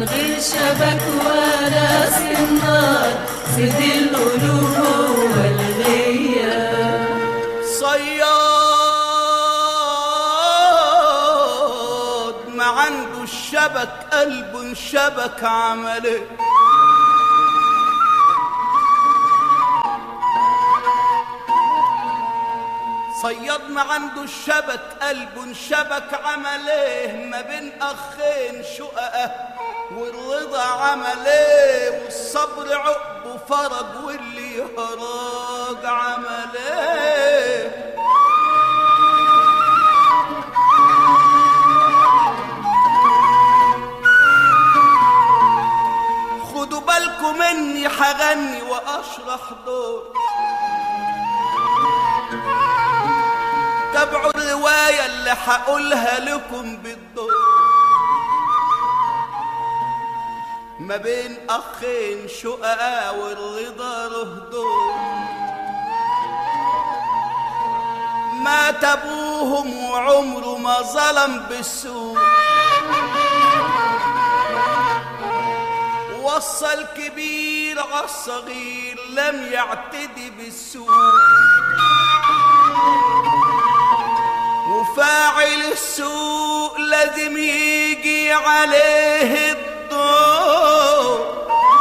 غير شبك وراس النار سيد القلوب هو الغياب صياد ما عنده الشبك قلبه انشبك عمل ايه صياد ما عنده الشبك قلبه انشبك عمل ايه ما بين اخين شققه والرضا عمل ايه والصبر عقبه فرج واللي يهرج عمل ايه خدوا بالكم مني حغني واشرح دور تابعوا الرواية اللي هقولها لكم بالدور ما بين أخين شققاء والرضا رهدور مات أبوهم وعمره ما ظلم بالسوء وصى الكبير عالصغير لم يعتدي بالسوء وفاعل السوء لازم يجي عليه الضوء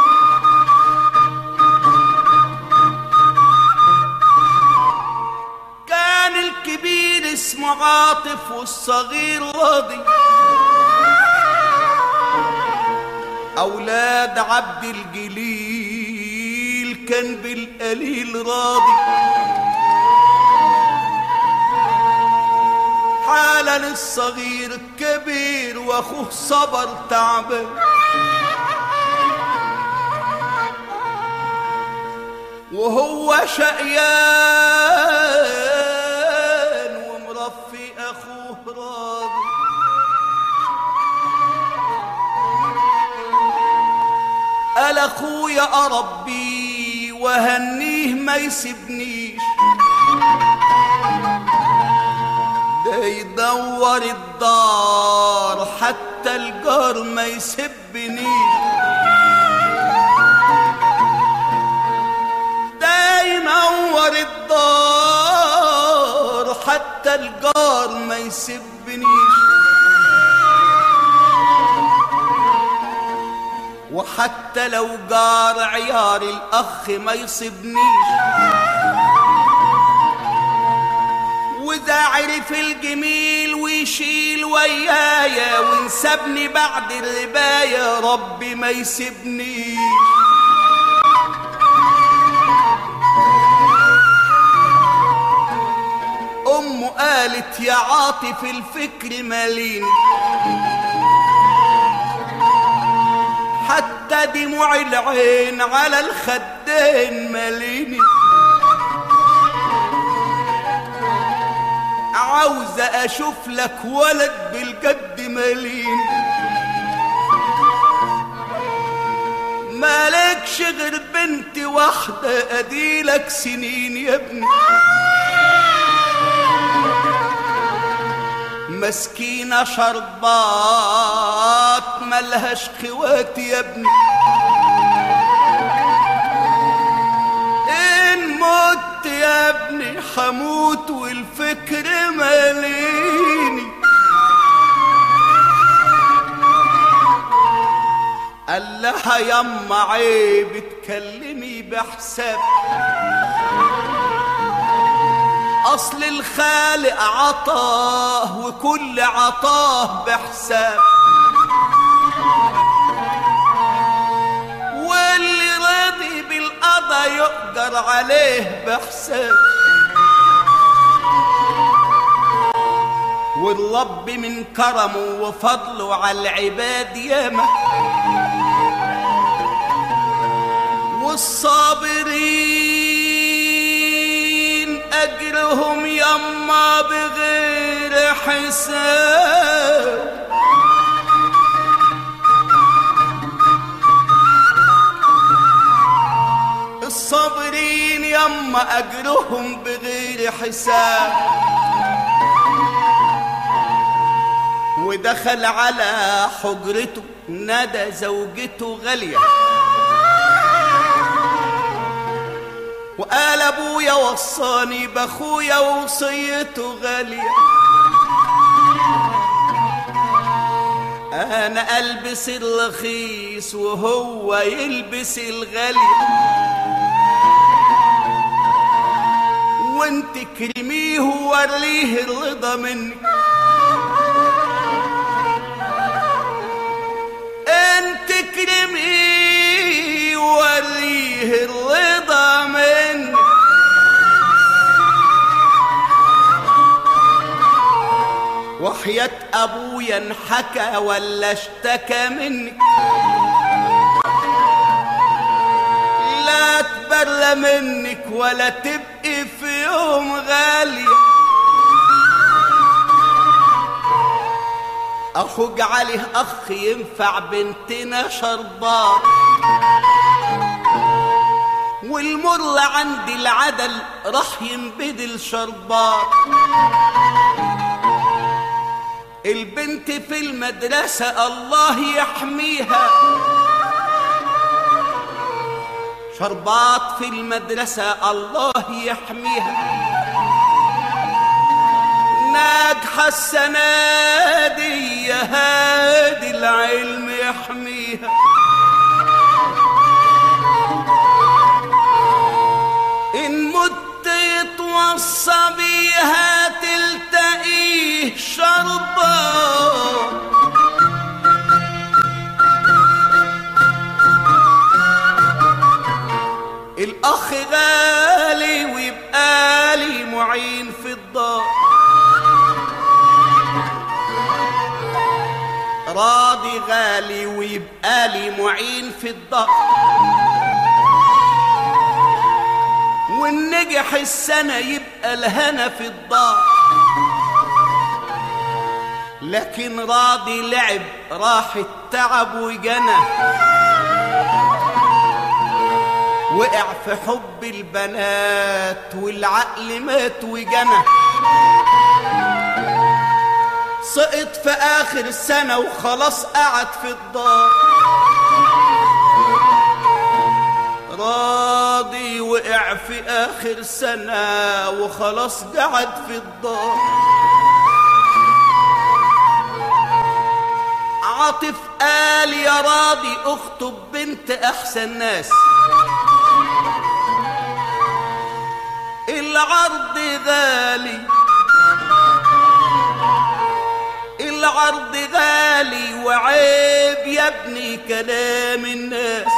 كان الكبير اسمه عاطف والصغير راضي أولاد عبد الجليل كان بالقليل راضي حالا الصغير الكبير واخوه صبر تعبان وهو شقيان ومرفي اخوه راضي قال اخويا اربيه وهنيه ما يسيبنيش ده يدور الدار حتى الجار ما يسبنيش ده ينور الدار حتى الجار ما يسبنيش وحتى لو جار عيار الاخ ما يصيبنيش وإذا عرف الجميل ويشيل ويايا وينسبني بعد الرباية ربي ما يسيبنيش أمه قالت يا عاطف الفكر ماليني حتى دموع العين على الخدين ماليني عاوزة أشوف لك ولد بالجد مالين مالكش غير بنت واحدة أديلك سنين يا ابني مسكينة شربات ملهاش خوات يا ابني إن مت يا ابني حموت والفكر ماليني قال لها يما عيب تكلمي بحساب اصل الخالق عطاه وكل عطاه بحساب واللي راضي بالقضا يقدر عليه بحساب والرب من كرمه وفضله على العباد ياما والصابرين أجرهم يما بغير حساب الصابرين يما أجرهم بغير حساب ودخل على حجرته نادى زوجته غالية وقال ابويا وصاني باخويا وصيته غالية انا البس الرخيص وهو يلبس الغالي وانت كرميه ووريه الرضا منك انت كرميه ووريه الرضا منك وحياة ابويا انحكى ولا اشتكى منك لا تبرى منك ولا تبقي في يوم غالية اخوك عليه اخ ينفع بنتنا شربات والمر عند العدل راح ينبدل شربات البنت في المدرسة الله يحميها شربات في المدرسة الله يحميها ناجحة السنة دي يا هادي العلم يحميها إن مت يتوصى بيها تلتقيه شربة الأخ غالي ويبقى لي معين في الدار راضي غالي ويبقى لي معين في الدار والنجح السنة يبقى الهنا في الدار لكن راضي لعب راح التعب وجنى وقع في حب البنات والعقل مات وجنى سقط في آخر السنة وخلاص قعد في الدار راضي وقع في آخر سنة وخلاص قعد في الدار عاطف قال يا راضي اخطب بنت احسن ناس العرض غالي العرض غالي وعيب يا ابني كلام الناس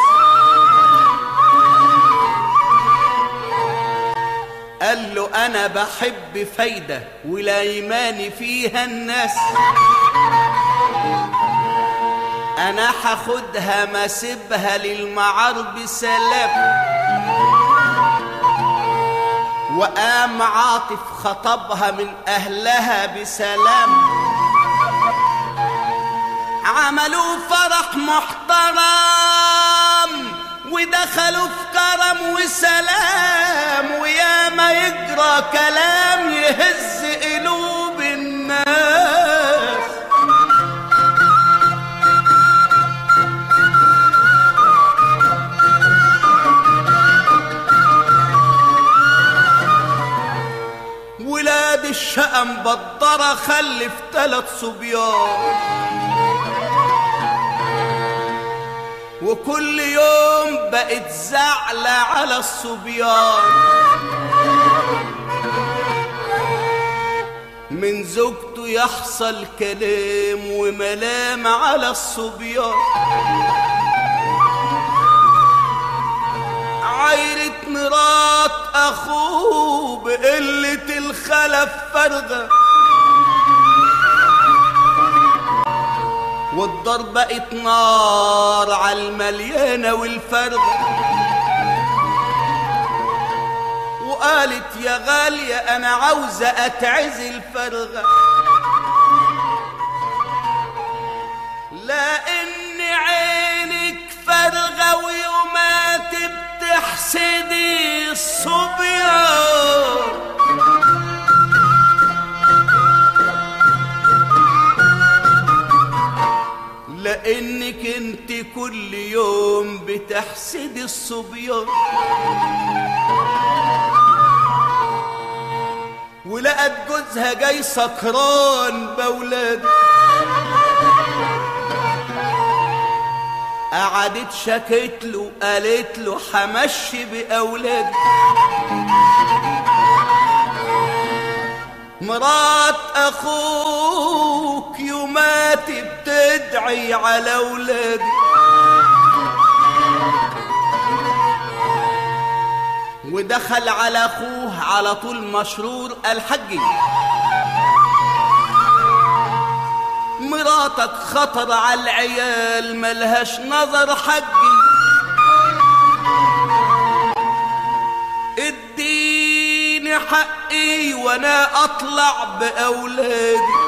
قال له انا بحب فايدة ولا يماني فيها الناس انا هاخدها ما سيبها للمعارض سلام وقام عاطف خطبها من اهلها بسلام عملوا فرح محترم ودخلوا في كرم وسلام ويا ما يجرى كلام يهز قلوب الناس ولاد الشقم بدرة خلف ثلاث صبيان وكل يوم بقت زعلة على الصبيان من زوجته يحصل كلام وملام على الصبيان عايرة مرات أخوه بقلة الخلف فرغة والدار بقت نار على المليانة والفرغة وقالت يا غالية أنا عاوزة أتعزل فرغة لأن عينك فرغة ويومات بتحسدي الصبيان ولانك انت كل يوم بتحسدي الصبيان ولقت جوزها جاي سكران بولاده قعدت شكت له قالت له حمشي باولادي مرات اخوك يوماتي بتدعي على اولادي ودخل على اخوه على طول مشرور الحجي مراتك خطر على العيال ملهاش نظر حجي اديني حقي وانا اطلع باولادي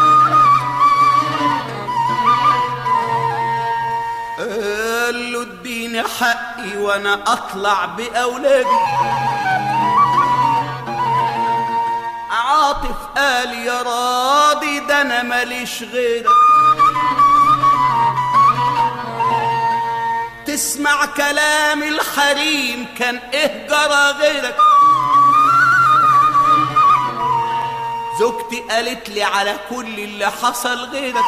قال له اديني حقي وانا اطلع باولادي عاطف قال يا راضي ده انا ماليش غيرك تسمع كلام الحريم كان ايه جرى غيرك زوجتي قالت لي على كل اللي حصل غيرك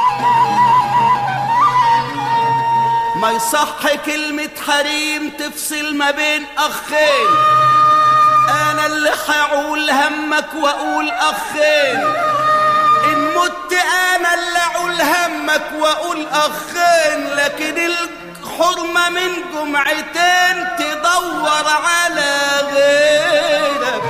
ما يصح كلمة حريم تفصل ما بين أخين أنا اللي هقول همك وأقول أخين إن مت أنا اللي أقول همك وأقول أخين لكن الحرمة من جمعتين تدور على غيرك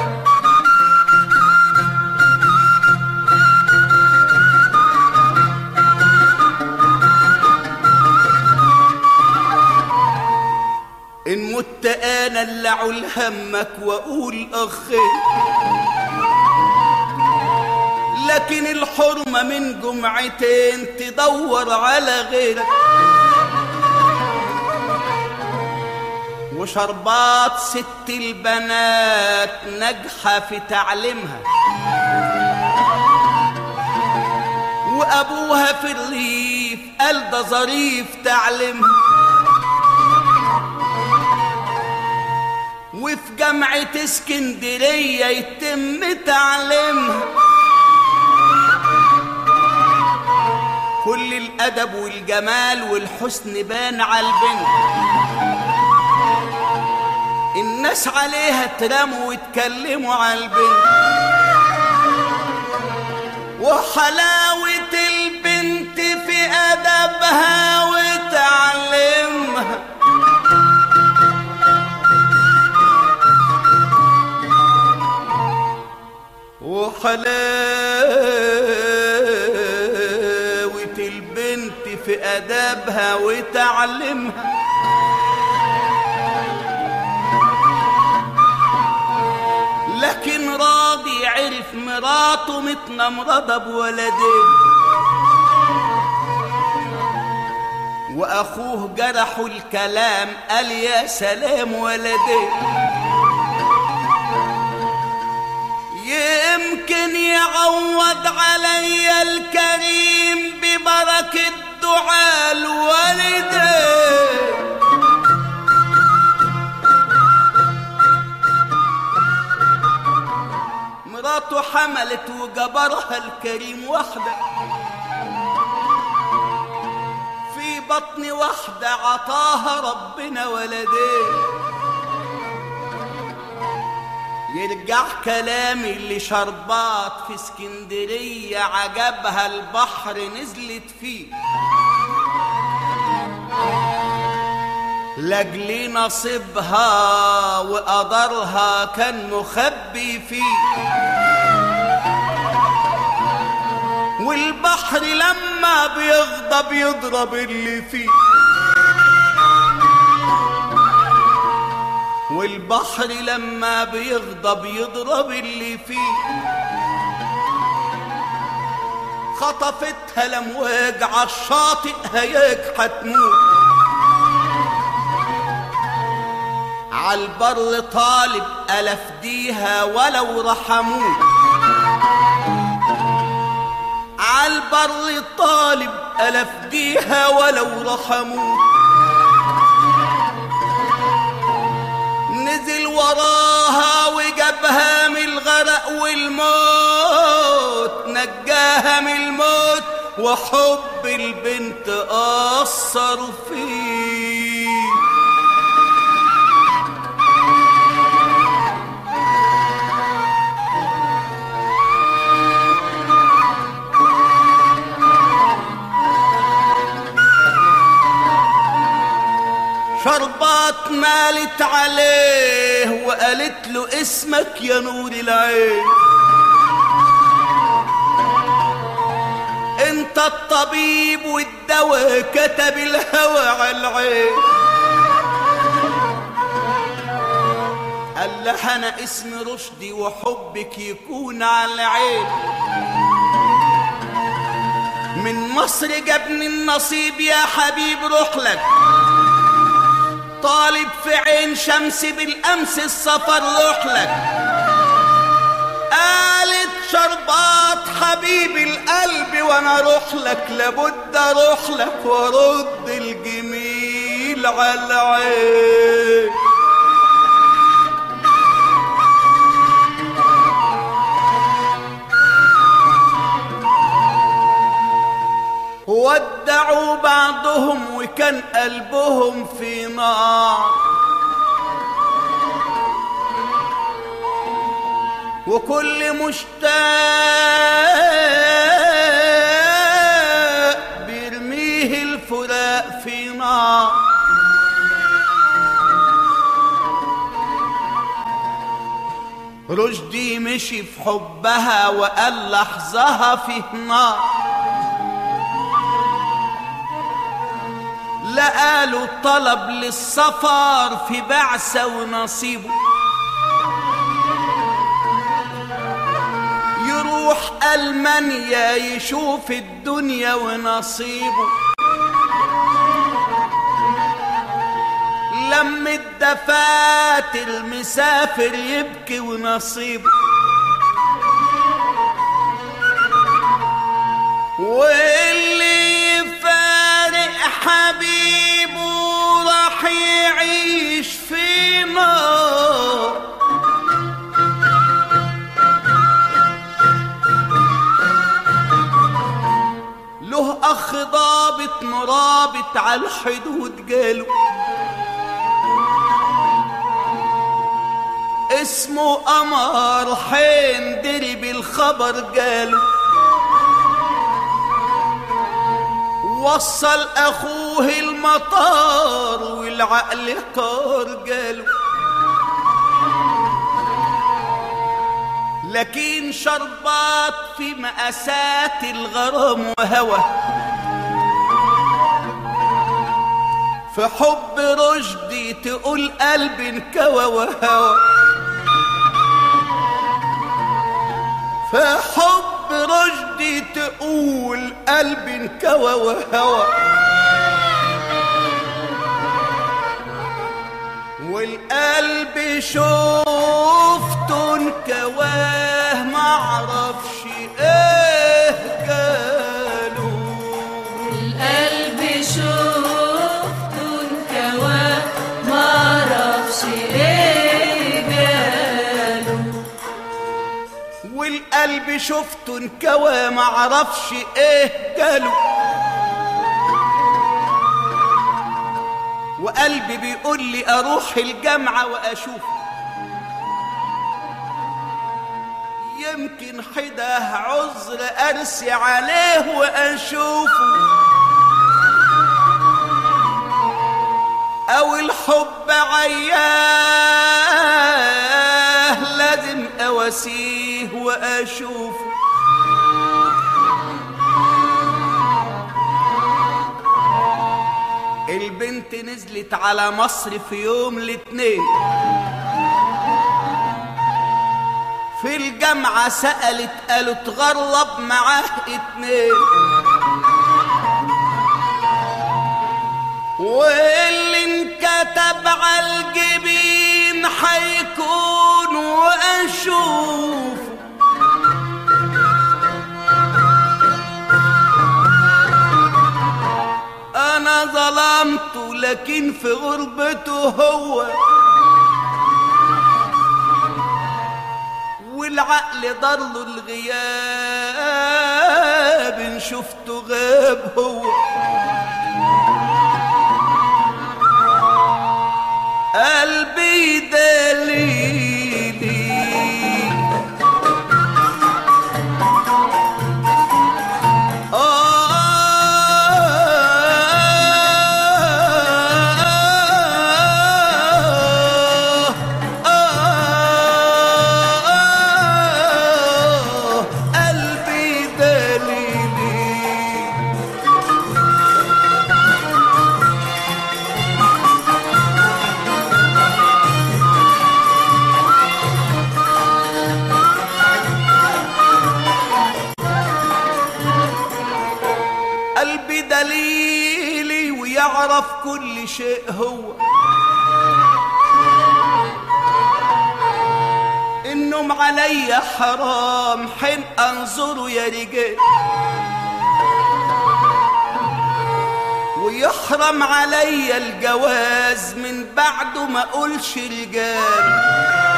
إن مت أنا اللي أعول همك وأقول أخين لكن الحرمة من جمعتين تدور على غيرك وشربات ست البنات ناجحة في تعليمها وأبوها في الريف قال ده ظريف تعليمها وفي جامعة اسكندرية يتم تعليمها كل الأدب والجمال والحسن بان على البنت الناس عليها ترموا ويتكلموا على البنت وحلاوة البنت في أدبها وتعليمها وحلاوة البنت في أدابها وتعلمها لكن راضي عرف مراته متنمرضة بولدين وأخوه جرحوا الكلام قال يا سلام ولدين يمكن يعوض علي الكريم ببركة دعاء الوالدين مراته حملت وجبرها الكريم وحده في بطن واحدة عطاها ربنا ولدين يرجع كلامي اللي شربات في اسكندرية عجبها البحر نزلت فيه لاجل نصيبها وقدرها كان مخبي فيه والبحر لما بيغضب يضرب اللي فيه والبحر لما بيغضب يضرب اللي فيه خطفتها الامواج عالشاطئ هياك هتموت عالبر طالب ألف ديها ولو رحموه عالبر طالب ألا أفديها ولو رحموه نزل وراها وجابها من الغرق والموت نجاها من الموت وحب البنت أثر فيه شربات مالت عليه وقالت له اسمك يا نور العين انت الطبيب والدواء كتب الهوى على العين قال لها انا اسمي رشدي وحبك يكون على العين من مصر جابني النصيب يا حبيب روح لك طالب في عين شمس بالامس السفر روح لك قالت شربات حبيب القلب وانا اروح لك لابد اروح لك وارد الجميل على العين ودعوا بعضهم وكان قلبهم في نار وكل مشتاق بيرميه الفراق في نار رشدي مشي في حبها وقال لحظها في نار لقاله طلب للسفر في بعثة ونصيبه يروح ألمانيا يشوف الدنيا ونصيبه لم الدفاتر مسافر يبكي ونصيبه واللي يفارق حبيبه راح يعيش في نار له اخ ضابط مرابط على الحدود جاله اسمه قمر حين دري بالخبر جاله وصل اخوه المطار والعقل طار جاله لكن شربات في مأساة الغرام وهوى في حب رشدي تقول قلب انكوى وهوى في حب رشدي تقول قلب انكوى وهوى والقلب شفته انكواه معرفش ايه قالوا القلب شفته انكوى معرفش ايه جاله والقلب شفته انكوى معرفش ايه قالوا وقلبي بيقول لي اروح الجامعة واشوفه يمكن حده عذر ارسي عليه واشوفه او الحب عياه لازم اواسيه واشوفه البنت نزلت على مصر في يوم الاثنين في الجامعة سألت قالوا تغرب معاه اتنين واللي انكتب على الجبين حيكون واشوفه ما ظلمته لكن في غربته هو والعقل ضل الغياب إن شفته غاب هو قلبي دليلي آه آه قلبي دليلي قلبي دليلي ويعرف كل شيء هو النوم علي حرام حين انظره يا رجال ويحرم علي الجواز من بعده ما اقولش رجال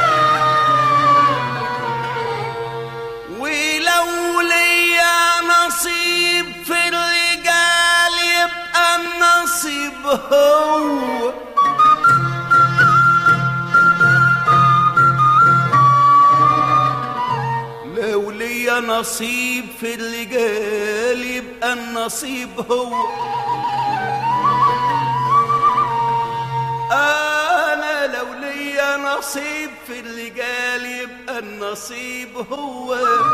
ولو ليا نصيب في الرجال يبقى النصيب هو لو ليا نصيب في الرجال يبقى النصيب هو انا لو ليا نصيب في الرجال يبقى النصيب هو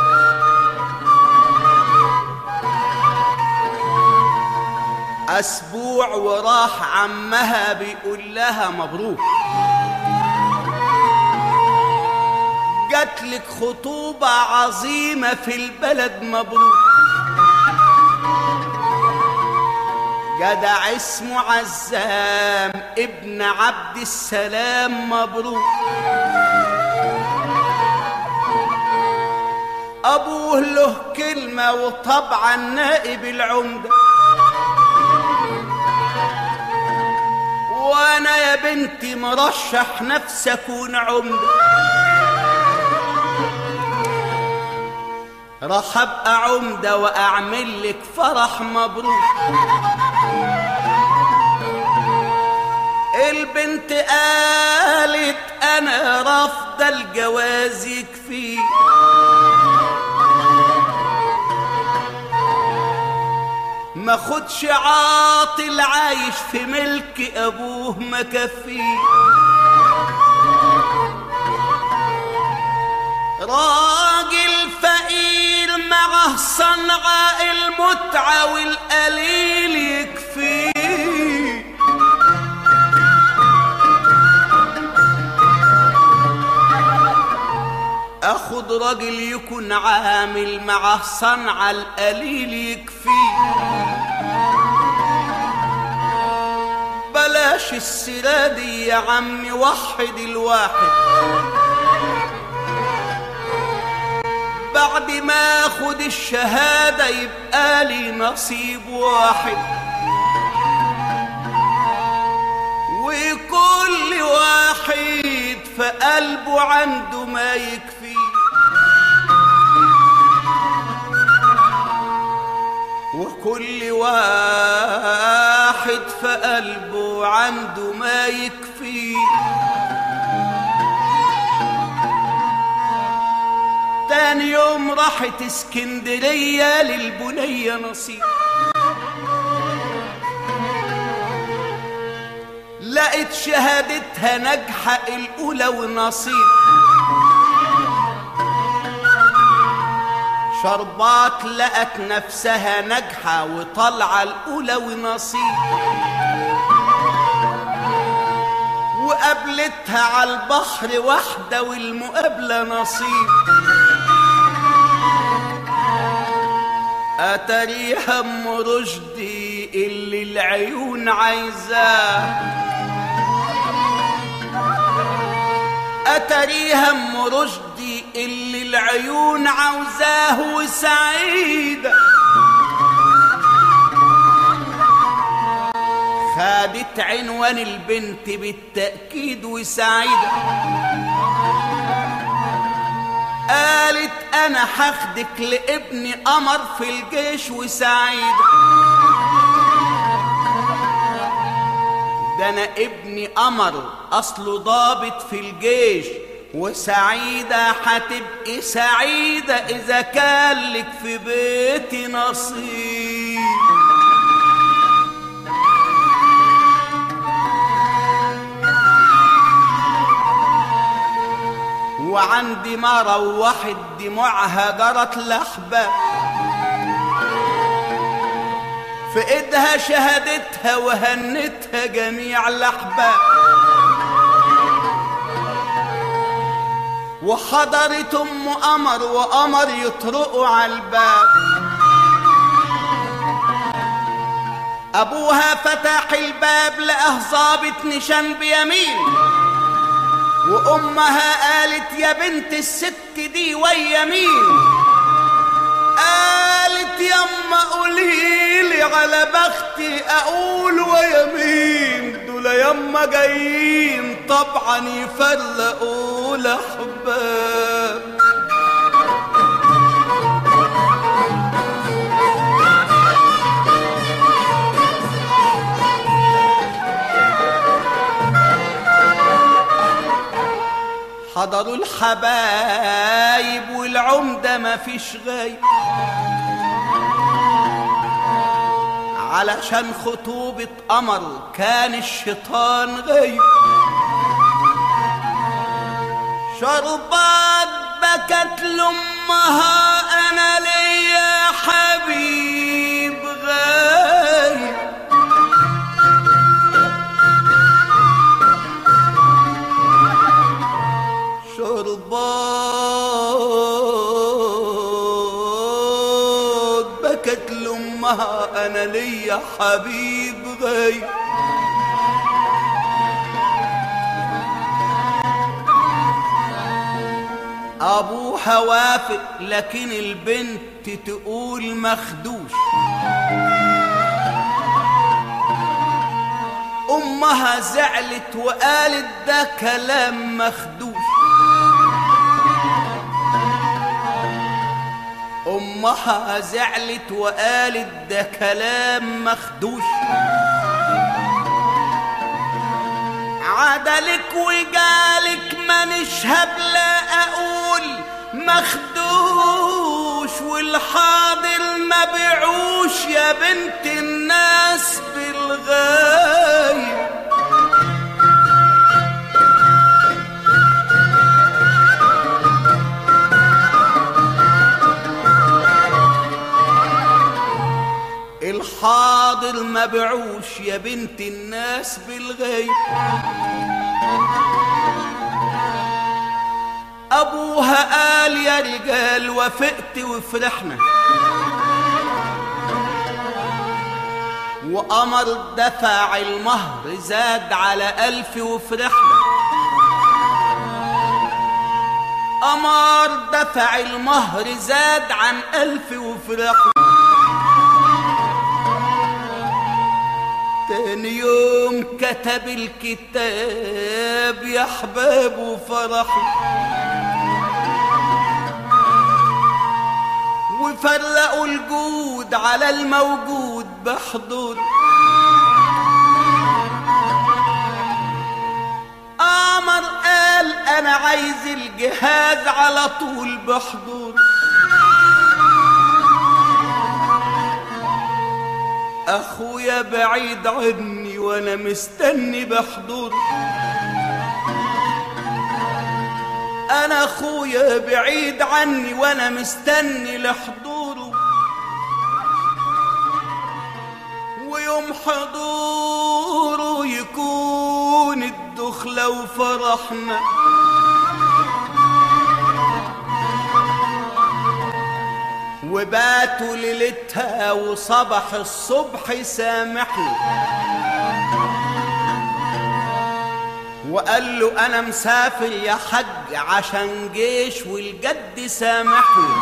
اسبوع وراح عمها بيقول لها مبروك جاتلك خطوبة عظيمة في البلد مبروك جدع اسمه عزام ابن عبد السلام مبروك ابوه له كلمة وطبعا نائب العمدة وانا يا بنتي مرشح نفسي اكون عمدة راح ابقى عمدة واعمل لك فرح مبروك البنت قالت انا رافضة الجواز يكفي ما خدش عاطل عايش في ملك ابوه ما كفيه راجل فقير معه صنعاء المتعة والقليل يكفيه اخد راجل يكون عامل معه صنعة القليل يكفيه بلاش السيرة دي يا عمي وحد الواحد بعد ما اخد الشهادة يبقى لي نصيب واحد وكل واحد في قلبه عنده ما يكفي وكل واحد في قلبه عنده ما يكفي تاني يوم راحت اسكندرية للبنية نصيب لقيت شهادتها ناجحة الأولى ونصيب شربات لقت نفسها ناجحة وطالعة الأولى ونصيب وقابلتها على البحر واحدة والمقابلة نصيب أتريها أم رشدي اللي العيون عايزاه أتريها أم رشدي اللي العيون عاوزاه وسعيدة خدت عنوان البنت بالتأكيد وسعيدة قالت أنا هاخدك لابني قمر في الجيش وسعيدة ده أنا ابني قمر أصله ضابط في الجيش وسعيدة هتبقي سعيدة إذا كان لك في بيتي نصيب وعندي ما روحت دموعها جرت لحبة في ايدها شهدتها وهنتها جميع لحبة وحضرت ام قمر وقمر يطرقوا على الباب ابوها فتح الباب لقاه ظابط نشان بيمين وامها قالت يا بنت الست دي ويا مين قالت يما قوليلي على بختي اقول ويا مين دول يما جايين طبعا يفرقوا الاحباب حضروا الحبايب والعمدة ما فيش غايب علشان خطوبة قمر كان الشيطان غايب شربات بكت لأمها أنا ليا حبيب غايب شربات بكت لأمها أنا ليا حبيب غايب أبوها وافق لكن البنت تقول مخدوش أمها زعلت وقالت ده كلام مخدوش أمها زعلت وقالت ده كلام مخدوش عدلك وجالك ما نشهب لا أقول مخدوش والحاضر ما بيعوش يا بنت الناس بالغايب الحاضر ما بعوش يا بنت الناس بالغيب ابوها قال يا رجال وافقت وفرحنا وقمر دفع المهر زاد على ألف وفرحنا قمر دفع المهر زاد عن ألف وفرحنا تاني يوم كتب الكتاب يا احباب وفرح وفرقوا الجود على الموجود بحضور قمر قال انا عايز الجهاز على طول بحضور اخويا بعيد عني وانا مستني بحضور انا اخويا بعيد عني وانا مستني لحضوره ويوم حضوره يكون الدخلة وفرحنا وباتوا ليلتها وصبح الصبح سامحني وقال له انا مسافر يا حج عشان جيش والجد سامحني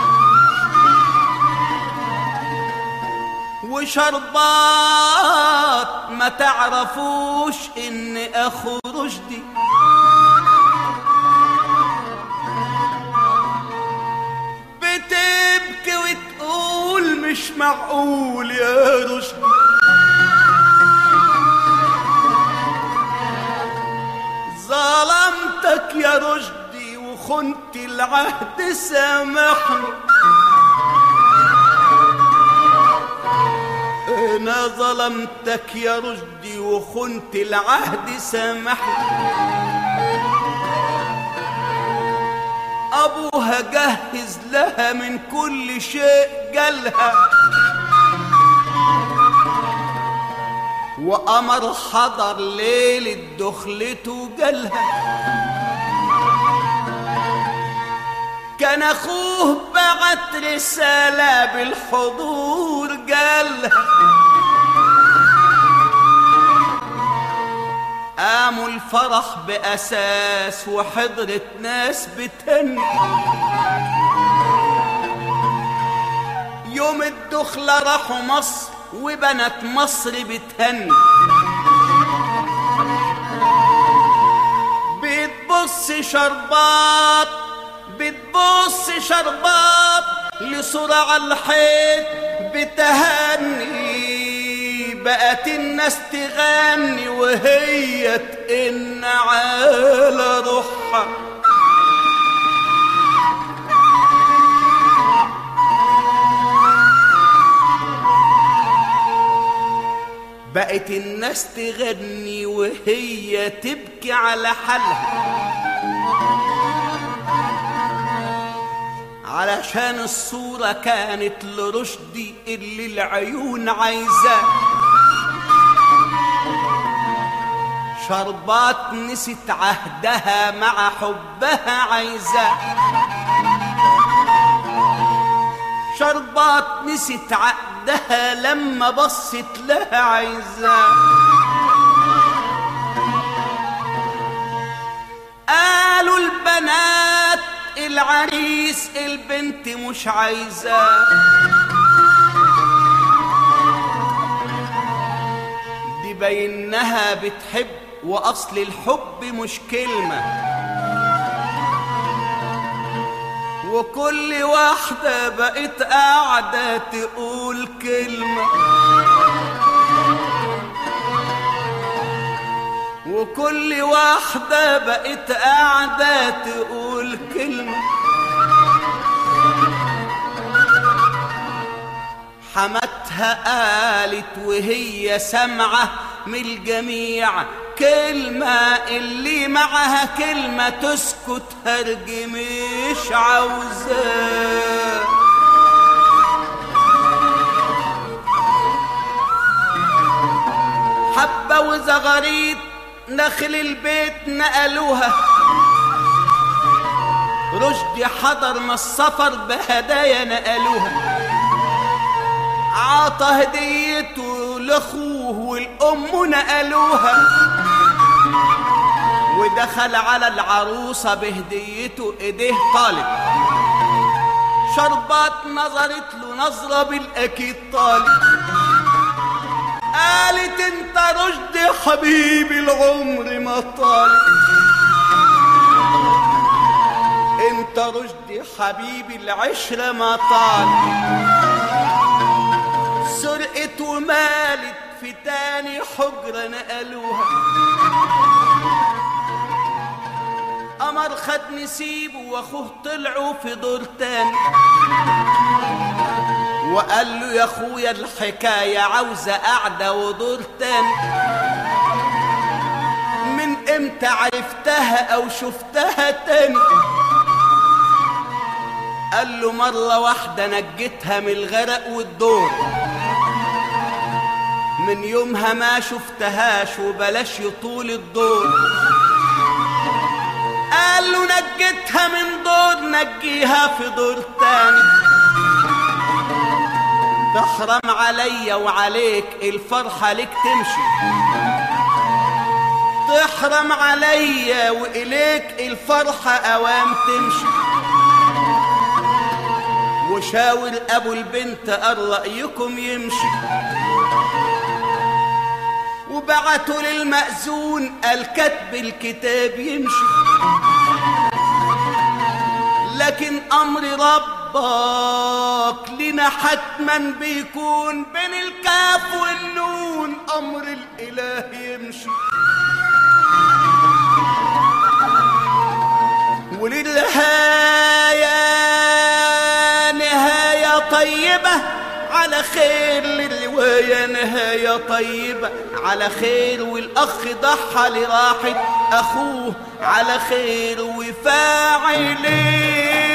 وشربات ما تعرفوش ان اخو رشدي بتبكي وتقول مش معقول يا رشدي ظلمتك يا رشدي وخنت العهد سامحني انا ظلمتك يا رشدي وخنت العهد سامحني ابوها جهز لها من كل شيء جالها وقمر حضر ليلة دخلته جالها كان اخوه بعت رسالة بالحضور جالها قاموا الفرح بأساس وحضرت ناس بتهني يوم الدخلة راحوا مصر وبنات مصر بتهني بتبص شربات بتبص شربات لصورة على الحيط بتهني بقت الناس تغني وهي تئن على روحها بقت الناس تغني وهي تبكي على حالها علشان الصورة كانت لرشدي اللي العيون عايزاه شربات نسيت عهدها مع حبها عايزاه شربات نسيت عقدها لما بصت لها عايزاه قالوا البنات العريس البنت مش عايزاه دي بينها بتحب واصل الحب مش كلمه وكل واحدة بقت قاعدة تقول كلمة وكل واحدة بقت قاعدة تقول كلمة حماتها قالت وهي سامعة من الجميع كلمة اللي معها كلمة تسكت هرج مش عاوزاه حبة وزغاريد نخل البيت نقلوها رشدي حضر من السفر بهدايا نقلوها عطى هديته لاخوه والام نقلوها ودخل على العروسه بهديته ايديه طالب شربات نظرت له نظره بالاكيد طالب قالت انت رشدي حبيبي العمر ما طالب انت رشدي حبيبي العشره ما طالب سرقت ومالت في تاني حجرة نقلوها قمر خد نسيبه واخوه طلعوا في دور تاني وقال له يا اخويا الحكاية عاوزة قعدة ودور تاني من امتى عرفتها او شفتها تاني قال له مرة واحدة نجيتها من الغرق والدور من يومها ما شفتهاش وبلاش يطول الدور قال له نجيتها من دور نجيها في دور تاني تحرم عليا وعليك الفرحة لك تمشي تحرم عليا وإليك الفرحة أوام تمشي وشاور أبو البنت قال رأيكم يمشي بعتوا للمأذون قال كتب الكتاب يمشي لكن أمر ربك لنا حتما بيكون بين الكاف والنون أمر الإله يمشي وللنهاية نهاية طيبة على خير للرواية نهاية طيبة على خير والأخ ضحى لراحة أخوه على خير وفاعلين